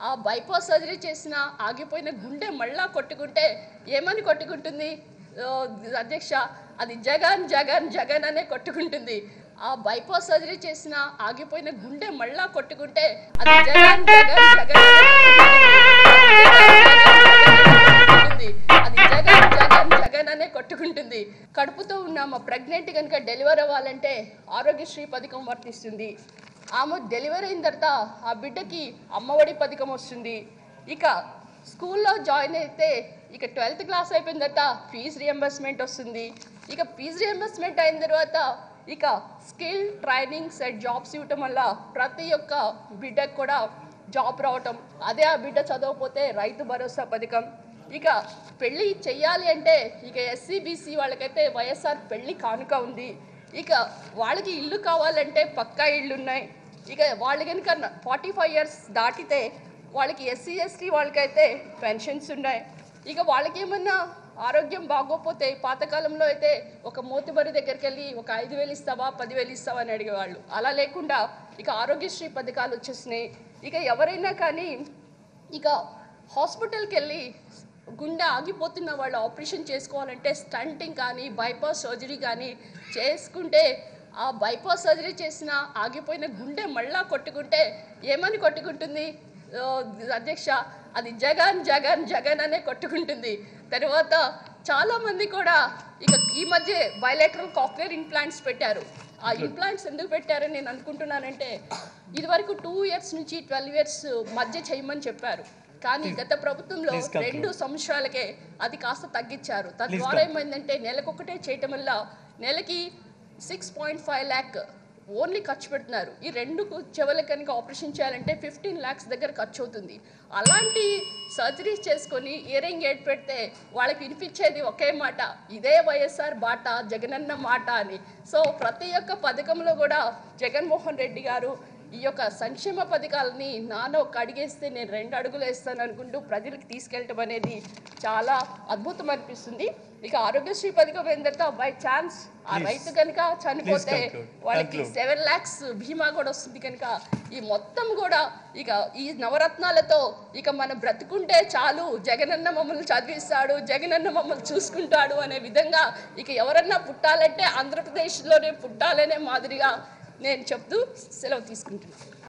ఆ bypass surgery చేసిన ఆగిపోయిన గుండె మళ్ళా కొట్టుకుంటే ఏమని కొట్టుకుంటుంది ఆ, అధ్యక్ష అది జగన్ జగన్ జగన్ అనే కొట్టుకుంటుంది ఆ బైపాస్ సర్జరీ చేసిన ఆగిపోయిన గుండె మళ్ళా కొట్టుకుంటే అది జగన్ జగన్ జగన్ అనే కొట్టుకుంటుంది. అది జగన్ జగన్ జగన్ అనే కొట్టుకుంటుంది కడుపుతో ఉన్న మా ప్రెగ్నెంట్ కనుక డెలివరీ అవ్వాలంటే ఆరోగ్యశ్రీ పథకం వర్తిస్తుంది ఆమె డెలివరీ అయిన తర్వాత ఆ బిడ్డకి అమ్మఒడి పథకం వస్తుంది ఇక స్కూల్లో జాయిన్ అయితే ఇక ట్వెల్త్ క్లాస్ అయిపోయిన తర్వాత ఫీజు రియంబర్స్మెంట్ వస్తుంది ఇక ఫీజు రియంబర్స్మెంట్ అయిన తర్వాత ఇక స్కిల్ ట్రైనింగ్ సెట్ జాబ్స్ ఇవ్వటం వల్ల ప్రతి ఒక్క బిడ్డకు కూడా జాబ్ రావటం అదే ఆ బిడ్డ చదవకపోతే రైతు భరోసా పథకం ఇక పెళ్ళి చెయ్యాలి అంటే ఇక ఎస్సీ బీసీ వాళ్ళకైతే వైఎస్ఆర్ పెళ్లి కానుక ఉంది ఇక వాళ్ళకి ఇల్లు కావాలంటే పక్కా ఇళ్ళు ఉన్నాయి ఇక వాళ్ళు కనుక ఫార్టీ ఫైవ్ ఇయర్స్ దాటితే వాళ్ళకి ఎస్సీ ఎస్టీ వాళ్ళకైతే పెన్షన్స్ ఉన్నాయి ఇక వాళ్ళకి ఏమన్నా ఆరోగ్యం బాగోపోతే పాతకాలంలో అయితే ఒక మోతిబరి దగ్గరికి వెళ్ళి ఒక ఐదు వేలు ఇస్తావా పదివేలు ఇస్తావా అని అడిగేవాళ్ళు అలా లేకుండా ఇక ఆరోగ్యశ్రీ పథకాలు వచ్చేసినాయి ఇక ఎవరైనా కానీ ఇక హాస్పిటల్కి వెళ్ళి గుండె ఆగిపోతున్న వాళ్ళు ఆపరేషన్ చేసుకోవాలంటే స్టంటింగ్ కానీ బైపాస్ సర్జరీ కానీ చేసుకుంటే ఆ బైపాస్ సర్జరీ చేసిన ఆగిపోయిన గుండె మళ్ళా కొట్టుకుంటే ఏమని కొట్టుకుంటుంది ఆ, అధ్యక్ష అది జగన్ జగన్ జగన్ అనే కొట్టుకుంటుంది తర్వాత చాలామంది కూడా ఇక ఈ మధ్య బయలెటరల్ కాక్లియర్ ఇంప్లాంట్స్ పెట్టారు ఆ ఇంప్లాంట్స్ ఎందుకు పెట్టారని నేను అనుకుంటున్నానంటే ఇదివరకు టూ ఇయర్స్ నుంచి ట్వెల్వ్ ఇయర్స్ మధ్య చేయమని చెప్పారు కానీ గత ప్రభుత్వంలో Please conclude. రెండు సంవత్సరాలకే అది కాస్త తగ్గించారు తద్వారా ఏమైందంటే నెలకొకటే చేయటం వల్ల నెలకి six point five lakh only ఖర్చు పెడుతున్నారు ఈ రెండు చెవుల కనుక ఆపరేషన్ చేయాలంటే ఫిఫ్టీన్ ల్యాక్స్ దగ్గర ఖర్చు అవుతుంది అలాంటి సర్జరీస్ చేసుకొని ఇయరింగ్ ఎయిడ్ పెడితే వాళ్ళకి వినిపించేది ఒకే మాట ఇదే వైఎస్ఆర్ బాట జగనన్న మాట అని సో ప్రతి ఒక్క పథకంలో కూడా జగన్మోహన్ రెడ్డి గారు ఈ యొక్క సంక్షేమ పథకాలని నాన్న ఒక అడిగేస్తే నేను రెండు అడుగులు వేస్తాను అనుకుంటూ ప్రజలకు తీసుకెళ్ళటం అనేది చాలా అద్భుతం అనిపిస్తుంది ఇక ఆరోగ్యశ్రీ పథకం ఏంటంటే బై ఛాన్స్ ఆ Please. రైతు కనుక చనిపోతే conclude. వాళ్ళకి Conclude. సెవెన్ ల్యాక్స్ బీమా కూడా వస్తుంది కనుక ఈ మొత్తం కూడా ఇక ఈ నవరత్నాలతో ఇక మనం బ్రతుకుంటే చాలు జగనన్న మమ్మల్ని చదివిస్తాడు జగనన్న మమ్మల్ని చూసుకుంటాడు అనే విధంగా ఇక ఎవరన్నా పుట్టాలంటే ఆంధ్రప్రదేశ్లోనే పుట్టాలనే మాదిరిగా నేను చెప్తూ సెలవు తీసుకుంటున్నాను